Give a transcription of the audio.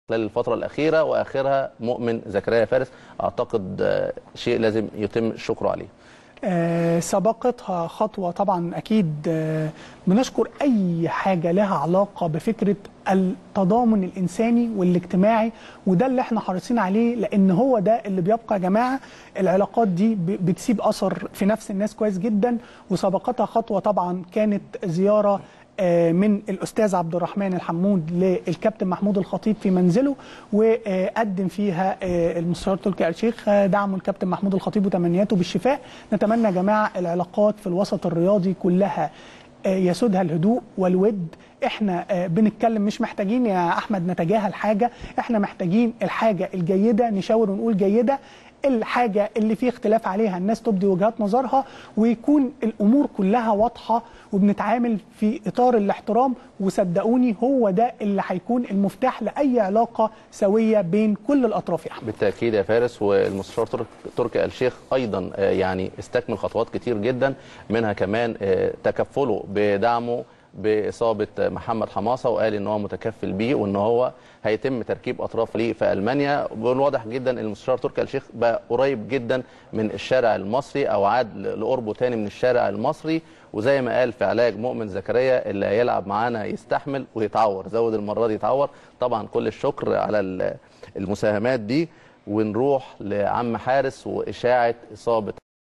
خلال الفتره الاخيره واخرها مؤمن زكريا فارس اعتقد آه، شيء لازم يتم الشكر عليه آه، سبقتها خطوة طبعا أكيد آه، بنشكر أي حاجة لها علاقة بفكرة التضامن الإنساني والاجتماعي وده اللي احنا حريصين عليه لأن هو ده اللي بيبقى يا جماعة العلاقات دي ب- بتسيب أثر في نفس الناس كويس جدا وسبقتها خطوة طبعا كانت زيارة آه، من الاستاذ عبد الرحمن الحمود للكابتن محمود الخطيب في منزله وقدم فيها آه، المستشار تركي آل الشيخ آه، دعمه الكابتن محمود الخطيب وتمنياته بالشفاء نتمنى يا جماعه العلاقات في الوسط الرياضي كلها آه، يسودها الهدوء والود احنا آه، بنتكلم مش محتاجين يا احمد نتجاهل حاجه احنا محتاجين الحاجه الجيده نشاور ونقول جيده الحاجة اللي فيه اختلاف عليها الناس تبدي وجهات نظرها ويكون الأمور كلها واضحة وبنتعامل في إطار الاحترام وصدقوني هو ده اللي هيكون المفتاح لأي علاقة سوية بين كل الأطراف يا أحمد بالتاكيد يا فارس والمستشار ترك- تركي آل الشيخ ايضا آه، يعني استكمل خطوات كتير جدا منها كمان آه، تكفله بدعمه باصابه محمد حماصه وقال ان هو متكفل بيه وان هو هيتم تركيب اطراف ليه في المانيا والواضح جدا ان المستشار تركي آل الشيخ بقى قريب جدا من الشارع المصري او عاد ل- لقربه تاني من الشارع المصري وزي ما قال في علاج مؤمن زكريا اللي هيلعب معانا يستحمل ويتعور زود المره دي يتعور طبعا كل الشكر على ال- المساهمات دي ونروح لعم حارس واشاعه اصابه